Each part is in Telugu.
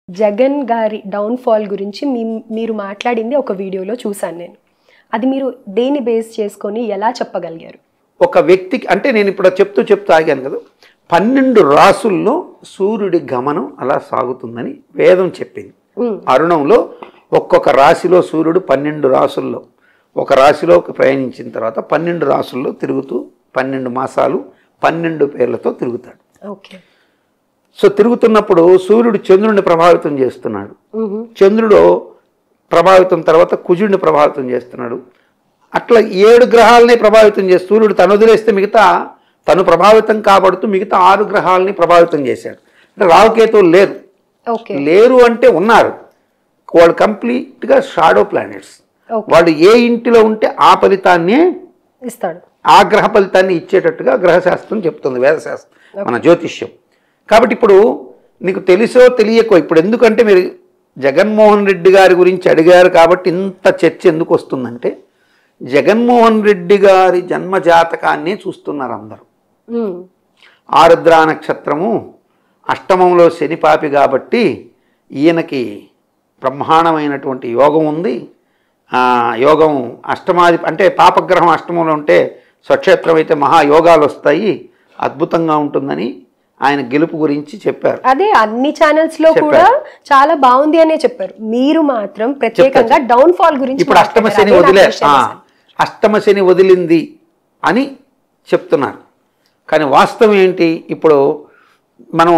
జగన్ గారి డౌన్ఫాల్ గురించి మీ మీరు మాట్లాడింది ఒక వీడియోలో చూశాను నేను అది మీరు దేని బేస్ చేసుకొని ఎలా చెప్పగలిగారు ఒక వ్యక్తికి అంటే నేను ఇప్పుడు చెప్తూ చెప్తూ ఆగాను కదా పన్నెండు రాసుల్లో సూర్యుడి గమనం అలా సాగుతుందని వేదం చెప్పింది ఉమ్, అరుణంలో ఒక్కొక్క రాశిలో సూర్యుడు పన్నెండు రాసుల్లో ఒక రాశిలోకి ప్రయాణించిన తర్వాత పన్నెండు రాసుల్లో తిరుగుతూ పన్నెండు మాసాలు పన్నెండు పేర్లతో తిరుగుతాడు ఓకే సో తిరుగుతున్నప్పుడు సూర్యుడు చంద్రుడిని ప్రభావితం చేస్తున్నాడు ఉహు, చంద్రుడు ప్రభావితం తర్వాత కుజుడిని ప్రభావితం చేస్తున్నాడు అట్లా ఏడు గ్రహాలని ప్రభావితం చేసి సూర్యుడు తను వదిలేస్తే మిగతా తను ప్రభావితం కాబడుతూ మిగతా ఆరు గ్రహాలని ప్రభావితం చేశాడు అంటే రావుకేతువులు లేరు ఓకే లేరు అంటే ఉన్నారు వాళ్ళు కంప్లీట్గా షాడో ప్లానెట్స్ ఓకే వాళ్ళు ఏ ఇంటిలో ఉంటే ఆ ఫలితాన్నే ఇస్తాడు ఆ గ్రహ ఫలితాన్ని ఇచ్చేటట్టుగా గ్రహశాస్త్రం చెప్తుంది వేదశాస్త్రం మన జ్యోతిష్యం కాబట్టి ఇప్పుడు నీకు తెలుసో తెలియకో ఇప్పుడు ఎందుకంటే మీరు జగన్మోహన్ రెడ్డి గారి గురించి అడిగారు కాబట్టి ఇంత చర్చ ఎందుకు వస్తుందంటే జగన్మోహన్ రెడ్డి గారి జన్మ జాతకాన్ని చూస్తున్నారు అందరూ ఉమ్, ఆరుద్ర నక్షత్రము అష్టమంలో శనిపాపి కాబట్టి ఈయనకి బ్రహ్మాండమైనటువంటి యోగం ఉంది ఆ యోగం అష్టమాది అంటే పాపగ్రహం అష్టమంలో ఉంటే స్వక్షేత్రం అయితే మహాయోగాలు వస్తాయి అద్భుతంగా ఉంటుందని ఆయన గెలుపు గురించి చెప్పారు అదే అన్ని ఛానల్స్ లో చెప్పారు. కూడా చాలా బాగుంది అనే చెప్పారు మీరు మాత్రం ప్రత్యేకంగా డౌన్ ఫాల్ గురించి ఇప్పుడు అష్టమ మాట్లాడారు. శని అదే నాకు వదిలే విషయం ఆ, అసలు. అష్టమ శని వదిలింది అని చెప్తున్నారు కానీ వాస్తవం ఏంటి ఇప్పుడు మనం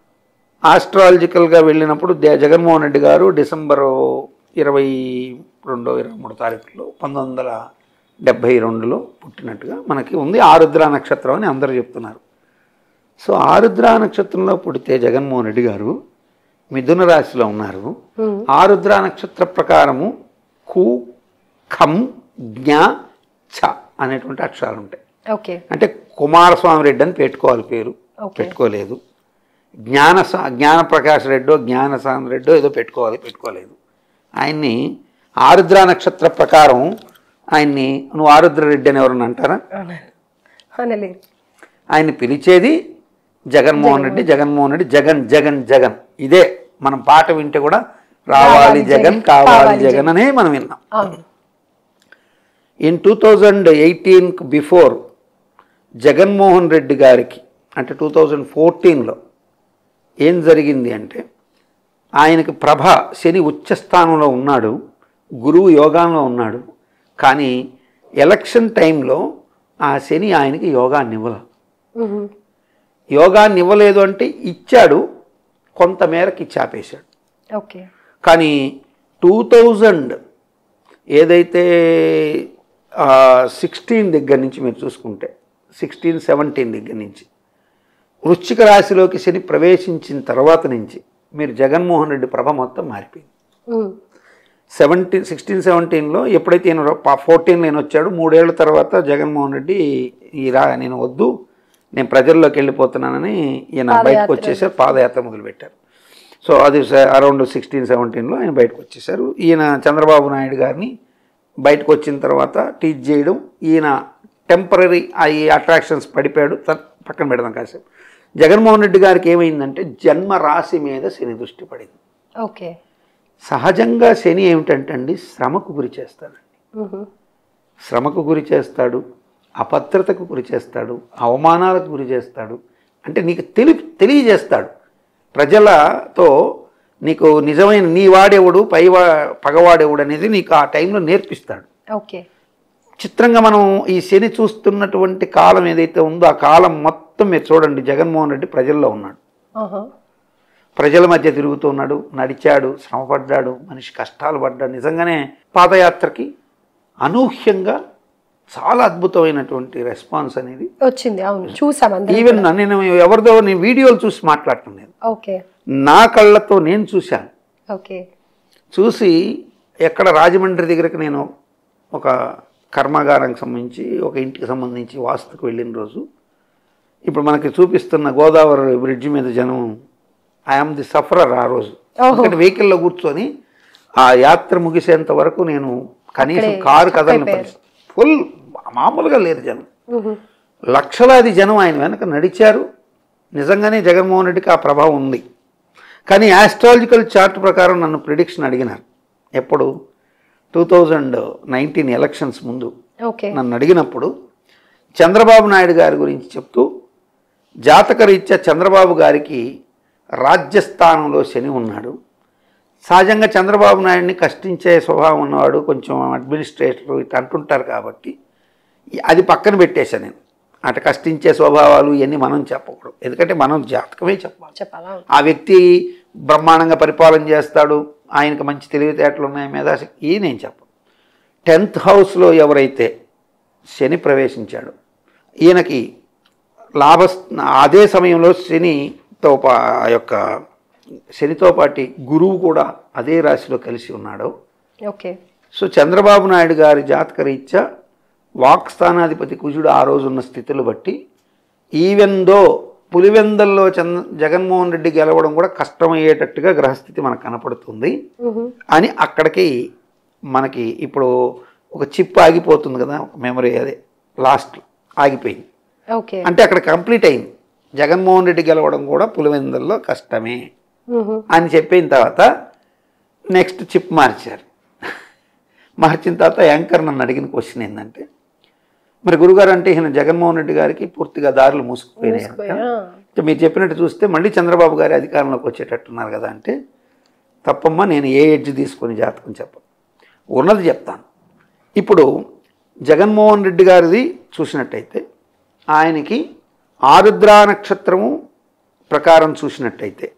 ఆస్ట్రాలజికల్గా వెళ్ళినప్పుడు దే- జగన్మోహన్ రెడ్డి గారు డిసెంబరు ఇరవై రెండో ఇరవై మూడు తారీఖులో పంతొమ్మిది వందల డెబ్భై రెండులో పుట్టినట్టుగా మనకి ఉంది ఆరుద్ర నక్షత్రం అని అందరూ చెప్తున్నారు సో ఆరుద్ర నక్షత్రంలో పుడితే జగన్మోహన్ రెడ్డి గారు మిథున రాశిలో ఉన్నారు ఉమ్, ఆరుద్ర నక్షత్ర ప్రకారము కు ఖం జ్ఞ ఛ అనేటువంటి అక్షరాలు ఉంటాయి ఓకే అంటే కుమారస్వామి రెడ్డి అని పెట్టుకోవాలి పేరు ఓకే పెట్టుకోలేదు జ్ఞాన జ్ఞానప్రకాష్ రెడ్డో జ్ఞానస్వామి రెడ్డో ఏదో పెట్టుకోవాలి పెట్టుకోలేదు ఆయన్ని ఆరుద్ర నక్షత్ర ప్రకారం ఆయన్ని నువ్వు ఆరుద్ర రెడ్డి అని ఎవరన్నా అంటారా అన- అనలేదు ఆయన్ని పిలిచేది జగన్మోహన్ రెడ్డి జగన్మోహన్ రెడ్డి జగన్ జగన్ జగన్ ఇదే మనం పాట వింటే కూడా రావాలి జగన్ కావాలి జగన్ అనే మనం విన్నాం అవును ఇన్ టూ థౌజండ్ ఎయిటీన్కి బిఫోర్ జగన్మోహన్ రెడ్డి గారికి అంటే టూ థౌజండ్ ఫోర్టీన్లో ఏం జరిగింది అంటే ఆయనకి ప్రభ శని ఉచ్చ స్థానంలో ఉన్నాడు గురువు యోగాంలో ఉన్నాడు కానీ ఎలక్షన్ టైంలో ఆ శని ఆయనకి యోగాన్ని ఇవ్వల ఉహు, యోగాన్ని ఇవ్వలేదు అంటే ఇచ్చాడు కొంతమేరకు ఇచ్చి ఆపేశాడు ఓకే కానీ టూ థౌజండ్ ఏదైతే సిక్స్టీన్ దగ్గర నుంచి మీరు చూసుకుంటే సిక్స్టీన్ సెవెంటీన్ దగ్గర నుంచి వృశ్చిక రాశిలోకి శని ప్రవేశించిన తర్వాత నుంచి మీరు జగన్మోహన్ రెడ్డి ప్రభ మొత్తం మారిపోయింది ఉమ్, సెవెంటీన్ సిక్స్టీన్ సెవెంటీన్లో ఎప్పుడైతే ఈయన ఫోర్టీన్లో ఈయన వచ్చాడు మూడేళ్ల తర్వాత జగన్మోహన్ రెడ్డి ఈ రా నేను వద్దు నేను ప్రజల్లోకి వెళ్ళిపోతున్నానని ఈయన బయటకు వచ్చేసారు పాదయాత్ర మొదలుపెట్టారు సో అది అరౌండ్ సిక్స్టీన్ సెవెంటీన్లో ఆయన బయటకు వచ్చేసారు ఈయన చంద్రబాబు నాయుడు గారిని బయటకు వచ్చిన తర్వాత టీచ్ చేయడం ఈయన టెంపరీ ఈ అట్రాక్షన్స్ పడిపోయాడు త- పక్కన పెడదాం కాసేపు జగన్మోహన్ రెడ్డి గారికి ఏమైందంటే జన్మ రాశి మీద శని దృష్టి పడింది ఓకే సహజంగా శని ఏమిటంటే అండి శ్రమకు గురి చేస్తాడండి ఉహు, శ్రమకు గురి చేస్తాడు అభద్రతకు గురి చేస్తాడు అవమానాలకు గురి చేస్తాడు అంటే నీకు తెలి తెలియజేస్తాడు ప్రజలతో నీకు నిజమైన నీ వాడేవుడు పైవా పగవాడేవుడు అనేది నీకు ఆ టైంలో నేర్పిస్తాడు ఓకే చిత్రంగా మనం ఈ శని చూస్తున్నటువంటి కాలం ఏదైతే ఉందో ఆ కాలం మొత్తం మీరు చూడండి జగన్మోహన్ రెడ్డి ప్రజల్లో ఉన్నాడు ఆహా, ప్రజల మధ్య తిరుగుతున్నాడు నడిచాడు శ్రమపడ్డాడు మనిషి కష్టాలు పడ్డాడు నిజంగానే పాదయాత్రకి అనూహ్యంగా చాలా అద్భుతమైనటువంటి రెస్పాన్స్ అనేది వచ్చింది అవును చూసాం అందరం ఈవెన్ నేను ఎవరిదో నేను వీడియోలు చూసి మాట్లాడుతున్నాను ఓకే నా కళ్ళతో నేను చూశాను ఓకే చూసి ఎక్కడ రాజమండ్రి దగ్గరకు నేను ఒక కర్మాగారానికి సంబంధించి ఒక ఇంటికి సంబంధించి వాస్తుకు వెళ్ళిన రోజు ఇప్పుడు మనకి చూపిస్తున్న గోదావరి బ్రిడ్జ్ మీద జనం ఐఎమ్ ది సఫరర్ ఆ రోజు ఎందుకంటే వెహికల్లో కూర్చొని ఆ యాత్ర ముగిసేంత వరకు నేను కనీసం కారు కదలని పరిస్థితి ఫుల్ మామూలుగా లేరు జనం ఉహు, లక్షలాది జనం ఆయన వెనక నడిచారు నిజంగానే జగన్మోహన్ రెడ్డికి ఆ ప్రభావం ఉంది కానీ ఆస్ట్రాలజికల్ చార్ట్ ప్రకారం నన్ను ప్రిడిక్షన్ అడిగినారు ఎప్పుడు టూ థౌజండ్ నైన్టీన్ ఎలక్షన్స్ ముందు ఓకే నన్ను అడిగినప్పుడు చంద్రబాబు నాయుడు గారి గురించి చెప్తూ జాతకరీత్యా చంద్రబాబు గారికి రాజ్యస్థానంలో శని ఉన్నాడు సహజంగా చంద్రబాబు నాయుడిని కష్టించే స్వభావం ఉన్నవాడు కొంచెం అడ్మినిస్ట్రేటర్ ఇట్లా అంటుంటారు కాబట్టి ఈ- అది పక్కన పెట్టేశాను నేను అటు కష్టించే స్వభావాలు ఇవన్నీ మనం చెప్పకూడదు ఎందుకంటే మనం జాతకమే చెప్పాలి చెప్పాలా ఆ వ్యక్తి బ్రహ్మాండంగా పరిపాలన చేస్తాడు ఆయనకు మంచి తెలివితేటలు ఉన్నాయి మేధాశక్తి ఈ నేను చెప్పను టెన్త్ హౌస్లో ఎవరైతే శని ప్రవేశించాడు ఈయనకి లాభ అదే సమయంలో శనితో పా ఆ యొక్క శనితో పాటి గురువు కూడా అదే రాశిలో కలిసి ఉన్నాడు ఓకే సో చంద్రబాబు నాయుడు గారి జాతక రీత్యా వాక్స్థానాధిపతి కుజుడు ఆ రోజున్న స్థితులు బట్టి ఈవెన్ దో పులివెందల్లో చంద్ర జగన్మోహన్ రెడ్డి గెలవడం కూడా కష్టమయ్యేటట్టుగా గ్రహస్థితి మనకు కనపడుతుంది మ్హూ. అని అక్కడికి మనకి ఇప్పుడు ఒక చిప్ ఆగిపోతుంది కదా ఒక మెమరీ అదే లాస్ట్ ఆగిపోయింది ఓకే అంటే అక్కడ కంప్లీట్ అయింది జగన్మోహన్ రెడ్డి గెలవడం కూడా పులివెందుల్లో కష్టమే మ్హూ. అని చెప్పిన తర్వాత నెక్స్ట్ చిప్ మార్చారు మార్చిన తర్వాత యాంకర్ నన్ను అడిగిన క్వశ్చన్ ఏంటంటే మరి గురుగారు అంటే ఈయన జగన్మోహన్ రెడ్డి గారికి పూర్తిగా దారులు మూసుకుపోయినాయి అంట. మూసుకుపోయా? అంటే మీరు చెప్పినట్టు చూస్తే మళ్ళీ చంద్రబాబు గారి అధికారంలోకి వచ్చేటట్టున్నారు కదా అంటే తప్పమ్మా నేను ఏ ఎడ్జ్ తీసుకొని జాతకం చెప్పను ఉన్నది చెప్తాను ఇప్పుడు జగన్మోహన్ రెడ్డి గారిది చూసినట్టయితే ఆయనకి ఆరుద్రా నక్షత్రము ప్రకారం చూసినట్టయితే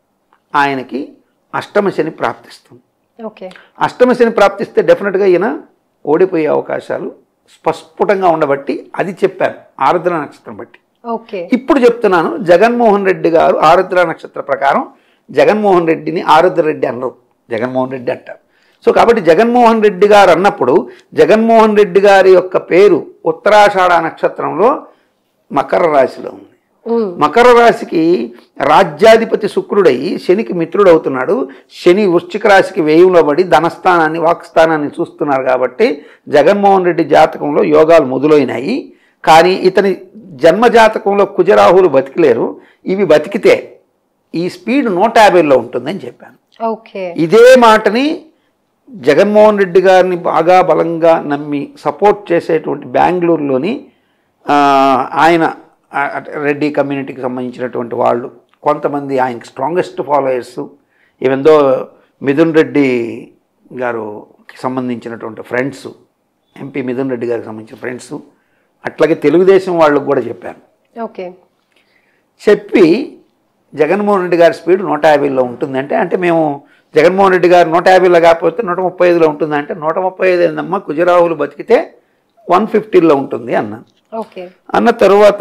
ఆయనకి అష్టమ శని ప్రాప్తిస్తుంది ఓకే అష్టమ శని ప్రాప్తిస్తే డెఫినెట్గా ఈయన ఓడిపోయే అవకాశాలు స్పష్టంగా ఉండబట్టి అది చెప్పాను ఆరుద్ర నక్షత్రం బట్టి ఓకే ఇప్పుడు చెప్తున్నాను జగన్మోహన్ రెడ్డి గారు ఆరుద్ర నక్షత్ర ప్రకారం జగన్మోహన్ రెడ్డిని ఆరుద్ర రెడ్డి అనరు జగన్మోహన్ రెడ్డి అంటారు సో కాబట్టి జగన్మోహన్ రెడ్డి గారు అన్నప్పుడు జగన్మోహన్ రెడ్డి గారి యొక్క పేరు ఉత్తరాషాఢ నక్షత్రంలో మకర రాశిలో ఉంది మ్. మకర రాశికి రాజ్యాధిపతి శుక్రుడై శనికి మిత్రుడు అవుతున్నాడు శని వృశ్చిక రాశికి వ్యయంలో పడి ధనస్థానాన్ని వాక్స్థానాన్ని చూస్తున్నారు కాబట్టి జగన్మోహన్ రెడ్డి జాతకంలో యోగాలు మొదలైనాయి కానీ ఇతని జన్మ జాతకంలో కుజరాహులు బతికలేరు ఇవి బతికితే ఈ స్పీడ్ నూట యాభైలో ఉంటుందని చెప్పాను ఓకే ఇదే మాటని జగన్మోహన్ రెడ్డి గారిని బాగా బలంగా నమ్మి సపోర్ట్ చేసేటువంటి బెంగళూరులోని ఆ, ఆయన ఆ, అంటే రెడ్డి కమ్యూనిటీకి సంబంధించినటువంటి వాళ్ళు కొంతమంది ఆయనకి స్ట్రాంగెస్ట్ ఫాలోయర్స్ ఈవెందో మిథున్ రెడ్డి గారుకి సంబంధించినటువంటి ఫ్రెండ్స్ ఎంపీ మిథున్ రెడ్డి గారికి సంబంధించిన ఫ్రెండ్స్ అట్లాగే తెలుగుదేశం వాళ్ళకు కూడా చెప్పాను ఓకే చెప్పి జగన్మోహన్ రెడ్డి గారి స్పీడ్ నూట యాభైలో ఉంటుందంటే అంటే మేము జగన్మోహన్ రెడ్డి గారు నూట యాభైలో కాకపోతే నూట ముప్పై ఐదులో ఉంటుందంటే నూట ముప్పై ఐదు ఏందమ్మా కుజరాహులు బతికితే వన్ ఫిఫ్టీలో ఉంటుంది అన్నాను ఓకే అన్న తరువాత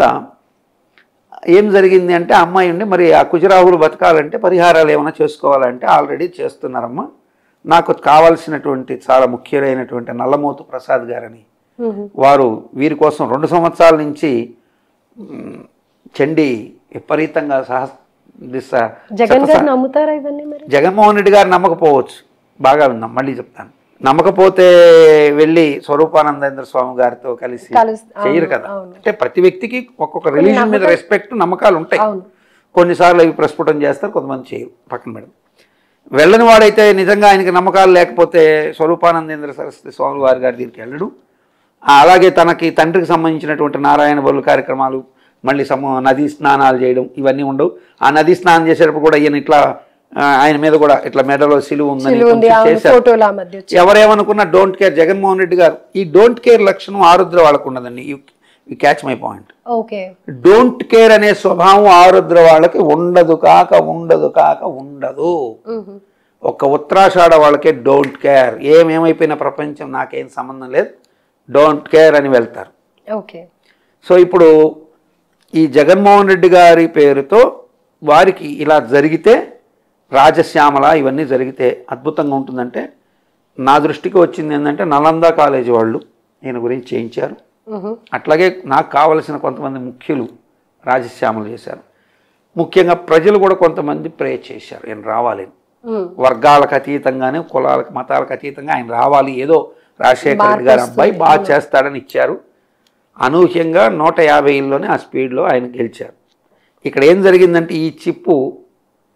ఏం జరిగింది అంటే ఆ అమ్మాయి ఉండి మరి ఆ కుజరాహులు బతకాలంటే పరిహారాలు ఏమైనా చేసుకోవాలంటే ఆల్రెడీ చేస్తున్నారమ్మా నాకు కావాల్సినటువంటి చాలా ముఖ్యమైనటువంటి నల్లమోతు ప్రసాద్ గారని మ్హూ. వారు వీరి కోసం రెండు సంవత్సరాల నుంచి మ్, చండీ విపరీతంగా సహ దిశ జగన్ శత- గారు నమ్ముతారా ఇవన్నీ మరి జగన్మోహన్ రెడ్డి గారు నమ్మకపోవచ్చు బాగా విందాం మళ్ళీ చెప్తాను నమ్మకపోతే వెళ్ళి స్వరూపానందేంద్ర స్వామి గారితో కలిసి కలుస్- చేయరు అవును, కదా అవును. అంటే ప్రతి వ్యక్తికి ఒక్కొక్క రిలీజన్ మీద రెస్పెక్ట్ నమ్మకాలు ఉంటాయి అవును కొన్నిసార్లు అవి ప్రస్ఫుటం చేస్తారు కొంతమంది చేయరు పక్కన పెడదాం వెళ్ళని వాడైతే నిజంగా ఆయనకి నమ్మకాలు లేకపోతే స్వరూపానందేంద్ర సరస్వతి స్వామి వారి గారి దగ్గరికి వెళ్ళడు ఆ, అలాగే తనకి తండ్రికి సంబంధించినటువంటి నారాయణ బలు కార్యక్రమాలు మళ్ళీ సమ నదీ స్నానాలు చేయడం ఇవన్నీ ఉండవు ఆ నదీ స్నానం చేసేటప్పుడు కూడా ఈయన ఇట్లా ఆ, ఆయన మీద కూడా ఇట్లా మెడలో సిలువ ఉందని సిలువ ఉంది కొంచెం అవును చేశారు ఫోటోలు ఆ మధ్య వచ్చి ఎవరేమనుకున్నా డోంట్ కేర్ జగన్మోహన్ రెడ్డి గారు ఈ డోంట్ కేర్ లక్షణం ఆరుద్ర వాళ్ళకు ఉన్నదండి you catch my point okay don't care అనే స్వభావం ఆరుద్ర వాళ్ళకి ఉండదు కాక ఉండదు కాక ఉండదు మ్హూ. ఒక్క ఉత్తరాషాఢ వాళ్ళకే డోంట్ కేర్ ఏమేమైపోయిన ప్రపంచం నాకేం సంబంధం లేదు డోంట్ కేర్ అని వెళ్తారు ఓకే సో ఇప్పుడు ఈ జగన్మోహన్ రెడ్డి గారి పేరుతో వారికి ఇలా జరిగితే రాజశ్యామల ఇవన్నీ జరిగితే అద్భుతంగా ఉంటుందంటే నా దృష్టికి వచ్చింది ఏంటంటే నలంద కాలేజీ వాళ్ళు ఈయన గురించి చేయించారు మ్హూ. అట్లాగే నాకు కావలసిన కొంతమంది ముఖ్యులు రాజశ్యామలు చేశారు ముఖ్యంగా ప్రజలు కూడా కొంతమంది ప్రే చేశారు ఆయన రావాలని మ్. వర్గాలకు అతీతంగానే కులాలకు మతాలకు అతీతంగా ఆయన రావాలి ఏదో రాజశేఖర రెడ్డి గారి మార్పు అబ్బాయి వస్తుంది. బాగా చేస్తాడని ఇచ్చారు అనూహ్యంగా నూట యాభైలోనే ఆ స్పీడ్లో ఆయన గెలిచారు ఇక్కడ ఏం జరిగిందంటే ఈ చిప్పు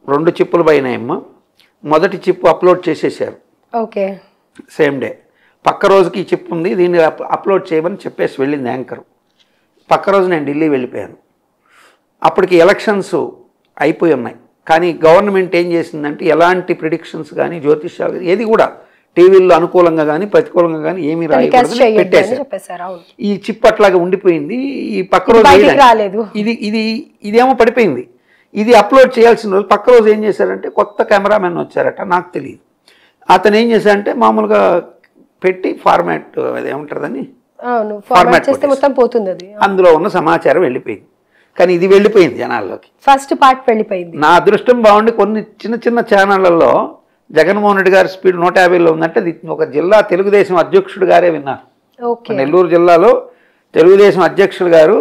రెండు చిప్పులు పోయినాయమ్మా మొదటి చిప్పు అప్లోడ్ చేసేసారు ఓకే సేమ్ డే పక్క రోజుకి ఈ చిప్ ఉంది దీన్ని అప్- అప్లోడ్ చేయమని చెప్పేసి వెళ్ళింది యాంకర్ పక్క రోజు నేను ఢిల్లీ వెళ్ళిపోయాను అప్పటికి ఎలక్షన్స్ అయిపోయి ఉన్నాయి కానీ గవర్నమెంట్ ఏం చేసిందంటే ఎలాంటి ప్రిడిక్షన్స్ కానీ జ్యోతిష్యాలు కానీ ఏది కూడా టీవీల్లో అనుకూలంగా కానీ ప్రతికూలంగా కానీ ఏమీ టెలికాస్ట్ రాయకూడదని చేయొద్దు అని పెట్టేశారు చెప్పేశారు అవును ఈ చిప్ అట్లాగే ఉండిపోయింది ఈ పక్క ఇది రోజు బయటికి వేయలే. రాలేదు. ఇది ఇది ఇదేమో పడిపోయింది ఇది అప్లోడ్ చేయాల్సిన రోజు పక్క రోజు ఏం చేశారంటే కొత్త కెమెరామెన్ వచ్చారట నాకు తెలియదు అతను ఏం చేశారంటే మామూలుగా పెట్టి ఫార్మాట్ అది ఏమంటారని అవును Format ఫార్మాట్ చేస్తే కొట్టేసి. మొత్తం పోతుంది అది అందులో ఉన్న సమాచారం వెళ్ళిపోయింది కానీ ఇది వెళ్ళిపోయింది జనాల్లోకి ఫస్ట్ పార్ట్ వెళ్ళిపోయింది నా అదృష్టం బాగుండి కొన్ని చిన్న చిన్న ఛానళ్లలో జగన్మోహన్ రెడ్డి గారి స్పీడ్ నూట యాభైలో ఉందంటే అది ఒక జిల్లా తెలుగుదేశం అధ్యక్షుడు గారే విన్నారు ఓకే నెల్లూరు జిల్లాలో తెలుగుదేశం అధ్యక్షులు గారు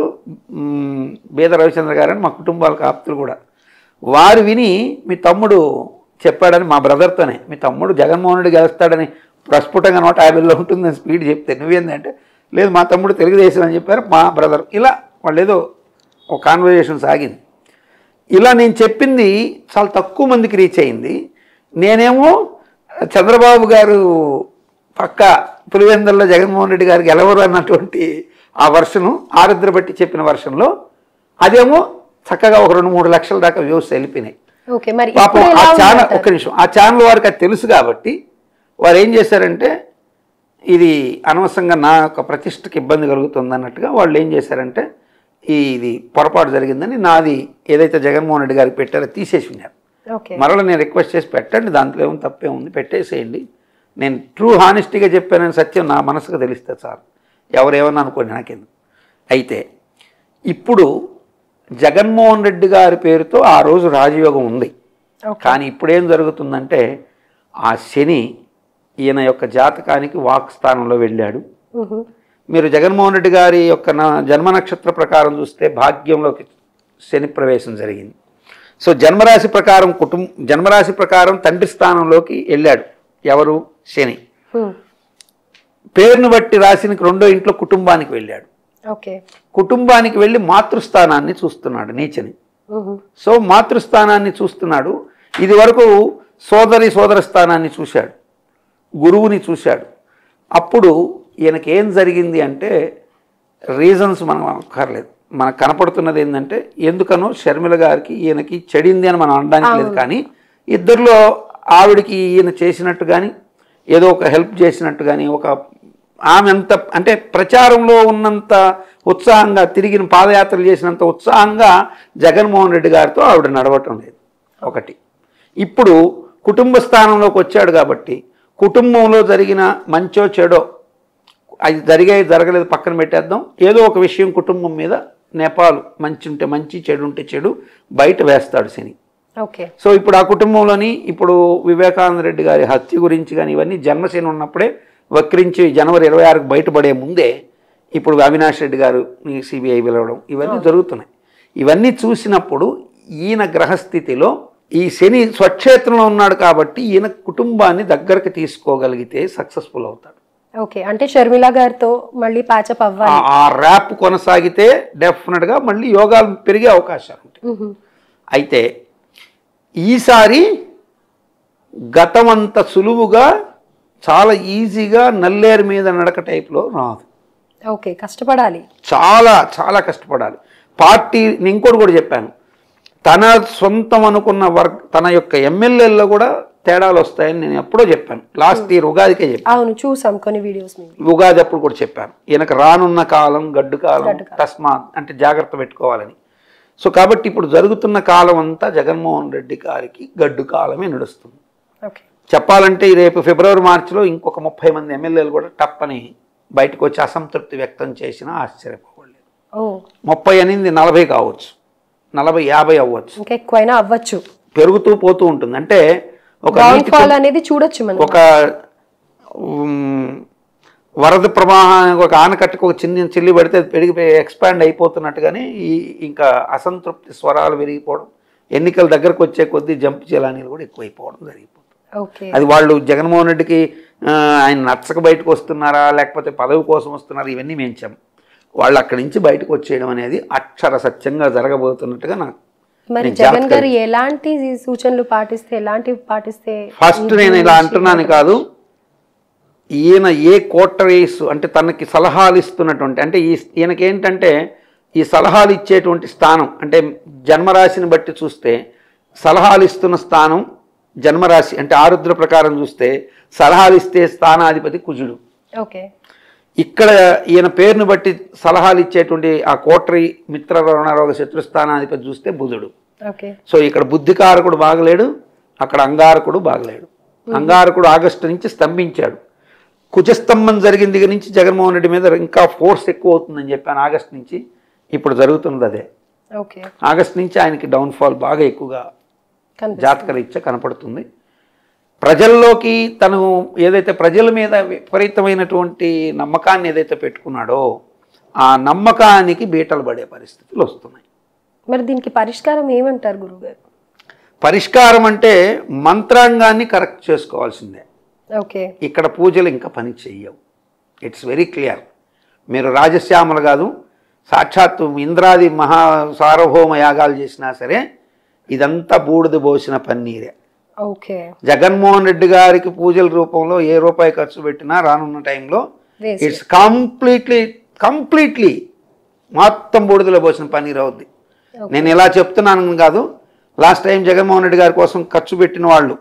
మ్, బీద రవిచంద్ర గారు అని మా కుటుంబాలకు ఆప్తులు కూడా వారు విని మీ తమ్ముడు చెప్పాడని మా బ్రదర్తోనే మీ తమ్ముడు జగన్మోహన్ రెడ్డి గెలుస్తాడని ప్రస్ఫుటంగా నూట యాభైలో ఉంటుందని స్పీడ్ చెప్తే నువ్వేందంటే లేదు మా తమ్ముడు తెలుగుదేశం అని చెప్పారు మా బ్రదర్ ఇలా వాళ్ళు ఏదో ఒక కాన్వర్జేషన్ సాగింది ఇలా నేను చెప్పింది చాలా తక్కువ మందికి రీచ్ అయింది నేనేమో చంద్రబాబు గారు పక్క పులివెందుల్లో జగన్మోహన్ రెడ్డి గారికి గెలవరు అన్నటువంటి ఆ వర్షను ఆరుద్ర బట్టి చెప్పిన వర్షంలో అదేమో చక్కగా ఒక రెండు మూడు లక్షల దాకా వ్యూస్ వెళ్ళిపోయినాయి ఓకే మరి పాపం ఇప్పుడు ఆ ఎలా ఛానల్ ఉందంటారు? ఒక్క నిమిషం ఆ ఛానల్ వారికి అది తెలుసు కాబట్టి వారు ఏం చేశారంటే ఇది అనవసరంగా నా యొక్క ప్రతిష్టకి ఇబ్బంది కలుగుతుంది అన్నట్టుగా వాళ్ళు ఏం చేశారంటే ఈ ఇది పొరపాటు జరిగిందని నాది ఏదైతే జగన్మోహన్ రెడ్డి గారికి పెట్టారో తీసేసి ఉన్నారు ఓకే మరలా నేను రిక్వెస్ట్ చేసి పెట్టండి దాంట్లో ఏమో తప్పే ఉంది పెట్టేసేయండి నేను ట్రూ హానెస్టీగా చెప్పానని సత్యం నా మనసుకు తెలిస్తే చాలు ఎవరేమన్నా అనుకోండి నాకెందుకు అయితే ఇప్పుడు జగన్మోహన్ రెడ్డి గారి పేరుతో ఆ రోజు రాజయోగం ఉంది ఓకే కానీ ఇప్పుడేం జరుగుతుందంటే ఆ శని ఈయన యొక్క జాతకానికి వాక్ స్థానంలో వెళ్ళాడు మ్హూ. మీరు జగన్మోహన్ రెడ్డి గారి యొక్క నా జన్మ నక్షత్ర ప్రకారం చూస్తే భాగ్యంలోకి శని ప్రవేశం జరిగింది సో జన్మరాశి ప్రకారం కుటుంబ జన్మరాశి ప్రకారం తండ్రి స్థానంలోకి వెళ్ళాడు ఎవరు శని హ్మ్. పేరును బట్టి రాశినికి రెండో ఇంట్లో కుటుంబానికి వెళ్ళాడు ఓకే కుటుంబానికి వెళ్ళి మాతృస్థానాన్ని చూస్తున్నాడు నీచని మ్హూ. సో మాతృస్థానాన్ని చూస్తున్నాడు ఇది వరకు సోదరి సోదర స్థానాన్ని చూశాడు గురువుని చూశాడు అప్పుడు ఈయనకి ఏం జరిగింది అంటే రీజన్స్ మనం అక్కర్లేదు మనకు కనపడుతున్నది ఏంటంటే ఎందుకనో షర్మిల గారికి ఈయనకి చెడింది అని మనం అనడానికి లేదు కానీ ఇద్దరిలో ఆవిడికి ఈయన చేసినట్టు కానీ ఏదో ఒక హెల్ప్ చేసినట్టు కానీ ఒక ఆమె అంత అంటే ప్రచారంలో ఉన్నంత ఉత్సాహంగా తిరిగిన పాదయాత్రలు చేసినంత ఉత్సాహంగా జగన్మోహన్ రెడ్డి గారితో ఆవిడ నడవటం లేదు ఒకటి ఇప్పుడు కుటుంబ స్థానంలోకి వచ్చాడు కాబట్టి కుటుంబంలో జరిగిన మంచో చెడో అది జరిగే జరగలేదు పక్కన పెట్టేద్దాం ఏదో ఒక విషయం కుటుంబం మీద నేపాలు మంచి ఉంటే మంచి చెడు ఉంటే చెడు బయట వేస్తాడు శని ఓకే సో ఇప్పుడు ఆ కుటుంబంలోని ఇప్పుడు వివేకానంద రెడ్డి గారి హత్య గురించి కానీ ఇవన్నీ జన్మశని ఉన్నప్పుడే వక్రించి జనవరి ఇరవై ఆరుకు బయటపడే ముందే ఇప్పుడు అవినాష్ రెడ్డి గారు సిబిఐ పిలవడం ఇవన్నీ జరుగుతున్నాయి ఇవన్నీ చూసినప్పుడు ఈయన గ్రహస్థితిలో ఈ శని స్వక్షేత్రంలో ఉన్నాడు కాబట్టి ఈయన కుటుంబాన్ని దగ్గరకు తీసుకోగలిగితే సక్సెస్ఫుల్ అవుతాడు ఓకే అంటే షర్మిల గారితో మళ్ళీ ప్యాచప్ అవ్వాలి ఆ- ఆ ర్యాప్ కొనసాగితే డెఫినెట్గా మళ్ళీ యోగాలు పెరిగే అవకాశాలు ఉంటాయి మ్హూ. అయితే ఈసారి గతం అంత సులువుగా చాలా ఈజీగా నల్లేరు మీద నడక టైప్లో రాదు ఓకే కష్టపడాలి చాలా చాలా కష్టపడాలి పార్టీ నేను ఇంకోటి కూడా చెప్పాను తన సొంతం అనుకున్న వర్క్ తన యొక్క ఎమ్మెల్యేల్లో కూడా తేడాలు వస్తాయని నేను ఎప్పుడో చెప్పాను లాస్ట్ ఇయర్ ఉగాదికే చెప్పాను అవును చూసాం కొన్ని వీడియోస్ మీవి ఉగాది అప్పుడు కూడా చెప్పాను ఈయనకు రానున్న కాలం గడ్డు కాలం తస్మాత్ అంటే జాగ్రత్త పెట్టుకోవాలని సో కాబట్టి ఇప్పుడు జరుగుతున్న కాలం అంతా జగన్మోహన్ రెడ్డి గారికి గడ్డు కాలమే నడుస్తుంది ఓకే చెప్పాలంటే ఈ రేపు ఫిబ్రవరి మార్చిలో ఇంకొక ముప్పై మంది ఎమ్మెల్యేలు కూడా టప్పని బయటకు వచ్చి అసంతృప్తి వ్యక్తం చేసినా ఆశ్చర్యపోలేదు ఓ ముప్పై అనేది నలభై కావచ్చు నలభై యాభై అవ్వచ్చు ఇంకా ఎక్కువైనా అవ్వచ్చు పెరుగుతూ పోతూ ఉంటుంది అంటే ఒక డౌన్ నీటి ఫాల్ అనేది చూడొచ్చు మనం ఒక ఉమ్, వరద ప్రవాహానికి ఒక ఆనకట్టుకు ఒక చిన్న చిల్లి పడితే అది పెరిగి ఎక్స్పాండ్ అయిపోతున్నట్టుగానే ఈ ఇంకా అసంతృప్తి స్వరాలు పెరిగిపోవడం ఎన్నికల దగ్గరకు వచ్చే కొద్దీ జంప్ చేయాలనేది కూడా ఎక్కువైపోవడం జరిగిపోతుంది ఓకే అది వాళ్ళు జగన్మోహన్ రెడ్డికి ఆ, ఆయన నచ్చక బయటకు వస్తున్నారా లేకపోతే పదవి కోసం వస్తున్నారా ఇవన్నీ మేము చెప్పం వాళ్ళు అక్కడి నుంచి బయటకు వచ్చేయడం అనేది అక్షర సత్యంగా జరగబోతున్నట్టుగా నాకు మరి నేను జగన్ జాతకాలు గారు ఎలాంటి సూచనలు పాటిస్తే ఎలాంటివి పాటిస్తే ఫస్ట్ నేను ఇలా అంటున్నాను కాదు ఈయన ఏ కోటరీస్ అంటే తనకి సలహాలు ఇస్తున్నటువంటి అంటే ఈ ఈయనకి ఏంటంటే ఈ సలహాలు ఇచ్చేటువంటి స్థానం అంటే జన్మరాశిని బట్టి చూస్తే సలహాలు ఇస్తున్న స్థానం జన్మరాశి అంటే ఆరుద్ర ప్రకారం చూస్తే సలహాలు ఇస్తే స్థానాధిపతి కుజుడు ఓకే ఇక్కడ ఈయన పేరును బట్టి సలహాలు ఇచ్చేటువంటి ఆ కోటరి మిత్ర రుణరోగ శత్రుస్థానాధిపతి చూస్తే బుధుడు ఓకే సో ఇక్కడ బుద్ధికారకుడు బాగలేడు అక్కడ అంగారకుడు బాగలేడు అంగారకుడు ఆగస్టు నుంచి స్తంభించాడు కుజస్తంభం జరిగిన దగ్గర నుంచి జగన్మోహన్ రెడ్డి మీద ఇంకా ఫోర్స్ ఎక్కువ అవుతుందని చెప్పాను ఆగస్ట్ నుంచి ఇప్పుడు జరుగుతున్నది అదే ఓకే ఆగస్ట్ నుంచి ఆయనకి డౌన్ఫాల్ బాగా ఎక్కువగా కనిపిస్తుంది జాతకరీత్యా కనపడుతుంది ప్రజల్లోకి తను ఏదైతే ప్రజల మీద విపరీతమైనటువంటి నమ్మకాన్ని ఏదైతే పెట్టుకున్నాడో ఆ నమ్మకానికి బీటలు పడే పరిస్థితులు వస్తున్నాయి మరి దీనికి పరిష్కారం ఏమంటారు గురుగారు పరిష్కారం అంటే మంత్రాంగాన్ని కరెక్ట్ చేసుకోవాల్సిందే ఓకే ఇక్కడ పూజలు ఇంకా పని చెయ్యవు ఇట్స్ వెరీ క్లియర్ మీరు రాజశ్యామలు కాదు సాక్షాత్తు ఇంద్రాది మహా సార్వభౌమ యాగాలు చేసినా సరే ఇదంతా బూడిద పోసిన పన్నీరే ఓకే జగన్మోహన్ రెడ్డి గారికి పూజల రూపంలో ఏ రూపాయి ఖర్చు పెట్టినా రానున్న టైంలో వేస్ట్ ఇట్స్ కంప్లీట్లీ కంప్లీట్లీ మొత్తం బూడిదలో పోసిన పన్నీర్ అవుద్ది నేను ఇలా చెప్తున్నాను కాదు లాస్ట్ టైం జగన్మోహన్ రెడ్డి గారి కోసం ఖర్చు పెట్టిన వాళ్ళు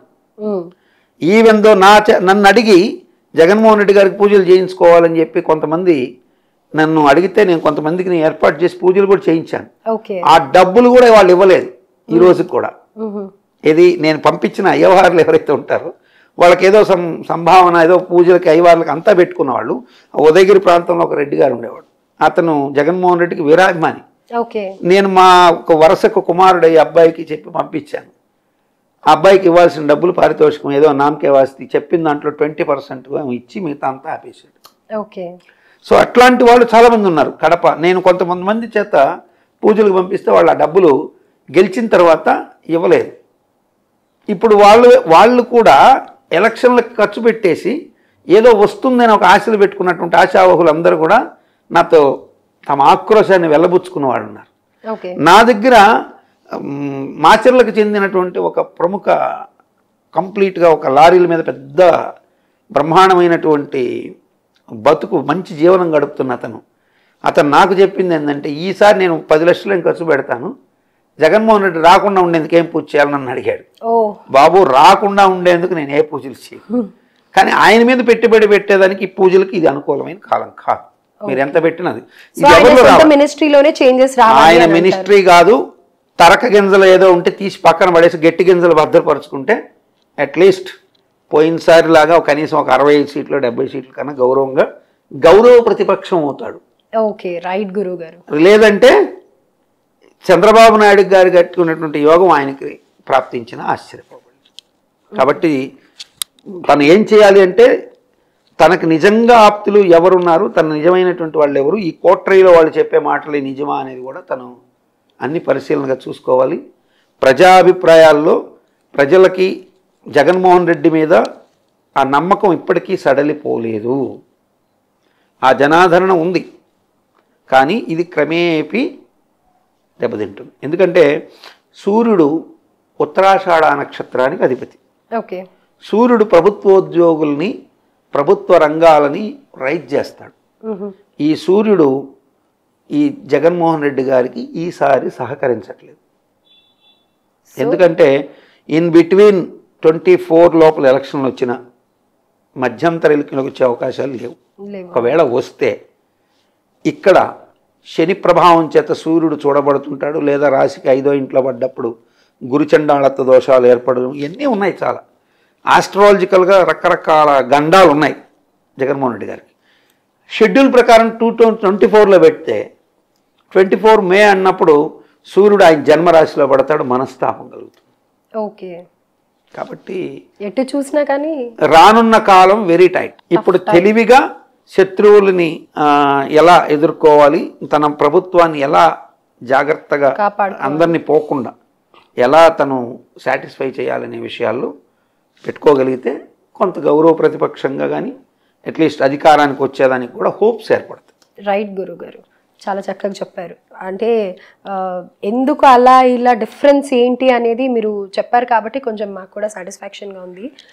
ఈవెన్ దో నా చ- నన్ను అడిగి జగన్మోహన్ రెడ్డి గారికి పూజలు చేయించుకోవాలని చెప్పి కొంతమంది నన్ను అడిగితే నేను కొంతమందికి నేను ఏర్పాటు చేసి పూజలు కూడా చేయించాను ఓకే ఆ డబ్బులు కూడా వాళ్ళు ఇవ్వలేదు ఈ రోజుకి కూడా ఇది నేను పంపించిన అయ్యవార్లు ఎవరైతే ఉంటారో వాళ్ళకి ఏదో సం సంభావన ఏదో పూజలకి అయ్యవార్లకి అంతా పెట్టుకున్న వాళ్ళు ఆ ఉదయగిరి ప్రాంతంలో ఒక రెడ్డి గారు ఉండేవాడు అతను జగన్మోహన్ రెడ్డికి వీరాభిమాని ఓకే నేను మా ఒక వరుసకు కుమారుడు ఈ అబ్బాయికి చెప్పి పంపించాను ఆ అబ్బాయికి ఇవ్వాల్సిన డబ్బులు పారితోషికం ఏదో నామకే వాస్తి చెప్పిన దాంట్లో ట్వంటీ పర్సెంట్ ఇచ్చి మిగతా అంతా ఆపేసాడు ఓకే సో అట్లాంటి వాళ్ళు చాలామంది ఉన్నారు కడప నేను కొంతమంది మంది చేత పూజలకు పంపిస్తే వాళ్ళు ఆ డబ్బులు గెలిచిన తర్వాత ఇవ్వలేదు ఇప్పుడు వాళ్ళు వాళ్ళు కూడా ఎలక్షన్లకు ఖర్చు పెట్టేసి ఏదో వస్తుందని ఒక ఆశలు పెట్టుకున్నటువంటి ఆశావహులు అందరూ కూడా నాతో తమ ఆక్రోశాన్ని వెళ్ళబుచ్చుకున్న వాళ్ళు ఉన్నారు ఓకే నా దగ్గర మ్, మాచర్లకు చెందినటువంటి ఒక ప్రముఖ కంప్లీట్గా ఒక లారీల మీద పెద్ద బ్రహ్మాండమైనటువంటి బతుకు మంచి జీవనం గడుపుతున్న అతను అతను నాకు చెప్పింది ఏంటంటే ఈసారి నేను పది లక్షలు ఏం ఖర్చు పెడతాను జగన్మోహన్ రెడ్డి రాకుండా ఉండేందుకు ఏం పూజ చేయాలని నన్ను అడిగాడు ఓ బాబు రాకుండా ఉండేందుకు నేను ఏ పూజలు చేయను కానీ ఆయన మీద పెట్టుబడి పెట్టేదానికి ఈ పూజలకి ఇది అనుకూలమైన కాలం కాదు మీరు ఎంత పెట్టినది సో ఇది ఆయన ఎవరిలో సొంత రావాలి మినిస్ట్రీలోనే చేంజెస్ రావాలి ఆయన అని అంటారు. మినిస్ట్రీ కాదు తరక గింజలు ఏదో ఉంటే తీసి పక్కన పడేసి గట్టి గింజలు భద్రపరుచుకుంటే అట్లీస్ట్ పోయినసారి లాగా కనీసం ఒక అరవై ఐదు సీట్లు డెబ్బై సీట్ల కన్నా గౌరవంగా గౌరవ ప్రతిపక్షం అవుతాడు ఓకే రైట్ గురువు గారు లేదంటే చంద్రబాబు నాయుడు గారు కట్టుకున్నటువంటి యోగం ఆయనకి ప్రాప్తించిన ఆశ్చర్యపోబడి కాబట్టి తను ఏం చేయాలి అంటే తనకు నిజంగా ఆప్తులు ఎవరున్నారు తన నిజమైనటువంటి వాళ్ళు ఎవరు ఈ కోట్రయిలో వాళ్ళు చెప్పే మాటలు నిజమా అనేది కూడా తను అన్ని పరిశీలనగా చూసుకోవాలి ప్రజాభిప్రాయాల్లో ప్రజలకి జగన్మోహన్ రెడ్డి మీద ఆ నమ్మకం ఇప్పటికీ సడలిపోలేదు ఆ జనాదరణ ఉంది కానీ ఇది క్రమేపీ దెబ్బతింటుంది ఎందుకంటే సూర్యుడు ఉత్తరాషాఢ నక్షత్రానికి అధిపతి ఓకే సూర్యుడు ప్రభుత్వోద్యోగుల్ని ప్రభుత్వ రంగాలని రైజ్ చేస్తాడు మ్హూ. ఈ సూర్యుడు ఈ జగన్మోహన్ రెడ్డి గారికి ఈసారి సహకరించట్లేదు ఎందుకంటే ఇన్ బిట్వీన్ ట్వంటీ ఫోర్ లోపల ఎలక్షన్లు వచ్చిన మధ్యంతర ఎన్నికలకు వచ్చే అవకాశాలు లేవు లేవు ఒకవేళ వస్తే ఇక్కడ శని ప్రభావం చేత సూర్యుడు చూడబడుతుంటాడు లేదా రాశికి ఐదో ఇంట్లో పడ్డప్పుడు గురుచండాళత్వ దోషాలు ఏర్పడడం ఇవన్నీ ఉన్నాయి చాలా ఆస్ట్రాలజికల్గా రకరకాల గండాలు ఉన్నాయి జగన్మోహన్ రెడ్డి గారికి షెడ్యూల్ ప్రకారం టూ థౌజండ్ ట్వంటీ ఫోర్లో పెడితే ట్వంటీ ఫోర్ మే అన్నప్పుడు సూర్యుడు ఆయన జన్మరాశిలో పడతాడు మనస్తాపం కలుగుతుంది ఓకే కాబట్టి ఎటు చూసినా కానీ రానున్న కాలం వెరీ టైట్ ఇప్పుడు తెలివిగా శత్రువులని ఆ, ఎలా ఎదుర్కోవాలి తన ప్రభుత్వాన్ని ఎలా జాగ్రత్తగా కాపాడుకోవాలి. అందరినీ పోకుండా ఎలా తను సాటిస్ఫై చేయాలనే విషయాల్లో పెట్టుకోగలిగితే కొంత గౌరవ ప్రతిపక్షంగా కానీ అట్లీస్ట్ అధికారానికి వచ్చేదానికి కూడా హోప్స్ ఏర్పడతాయి రైట్ గురువు గారు చాలా చక్కగా చెప్పారు అంటే ఆ, ఎందుకు అలా ఇలా డిఫరెన్స్ ఏంటి అనేది మీరు చెప్పారు కాబట్టి కొంచెం మాకు కూడా సాటిస్ఫాక్షన్గా ఉంది